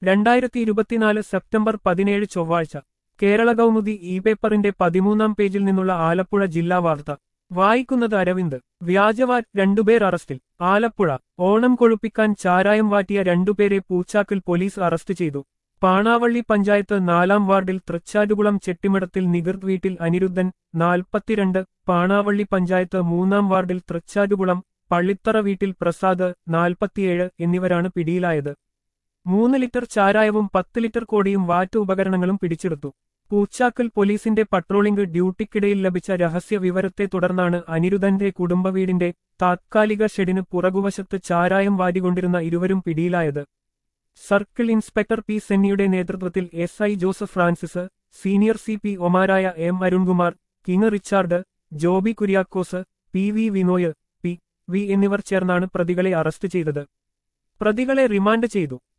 രണ്ടായിരത്തി ഇരുപത്തിനാല് സെപ്റ്റംബർ പതിനേഴ് ചൊവ്വാഴ്ച കേരള കൗമുദി ഇ പേപ്പറിന്റെ പതിമൂന്നാം പേജിൽ നിന്നുള്ള ആലപ്പുഴ ജില്ലാ വാർത്ത വായിക്കുന്നത് അരവിന്ദ് വ്യാജവാറ്റ് രണ്ടുപേർ അറസ്റ്റിൽ ആലപ്പുഴ ഓണം കൊഴുപ്പിക്കാൻ ചാരായം വാറ്റിയ രണ്ടുപേരെ പൂച്ചാക്കിൽ പോലീസ് അറസ്റ്റ് ചെയ്തു പാണാവള്ളി പഞ്ചായത്ത് നാലാം വാർഡിൽ തൃച്ചാറ്റുകുളം ചെട്ടിമടത്തിൽ നികൃത് വീട്ടിൽ അനിരുദ്ധൻ നാൽപ്പത്തിരണ്ട് പാണാവള്ളി പഞ്ചായത്ത് മൂന്നാം വാർഡിൽ തൃച്ചാറ്റുകുളം പള്ളിത്തറ വീട്ടിൽ പ്രസാദ് നാൽപ്പത്തിയേഴ് എന്നിവരാണ് പിടിയിലായത് മൂന്ന് ലിറ്റർ ചാരായവും പത്ത് ലിറ്റർ കോടിയും വാറ്റ് ഉപകരണങ്ങളും പിടിച്ചെടുത്തു പൂച്ചാക്കൽ പോലീസിന്റെ പട്രോളിംഗ് ഡ്യൂട്ടിക്കിടയിൽ ലഭിച്ച രഹസ്യ വിവരത്തെ തുടർന്നാണ് അനിരുദ്ധന്റെ കുടുംബവീടിന്റെ താത്കാലിക ഷെഡിന് പുറകുവശത്ത് ചാരായം വാരികൊണ്ടിരുന്ന ഇരുവരും പിടിയിലായത് സർക്കിൾ ഇൻസ്പെക്ടർ പി സെന്നിയുടെ നേതൃത്വത്തിൽ S I Joseph Francis senior C P ഒമാരായ M Arunkumar King Richard Joby Kuriakose P V Vinoy P V എന്നിവർ ചേർന്നാണ് പ്രതികളെ അറസ്റ്റ് ചെയ്തത് പ്രതികളെ റിമാൻഡ് ചെയ്തു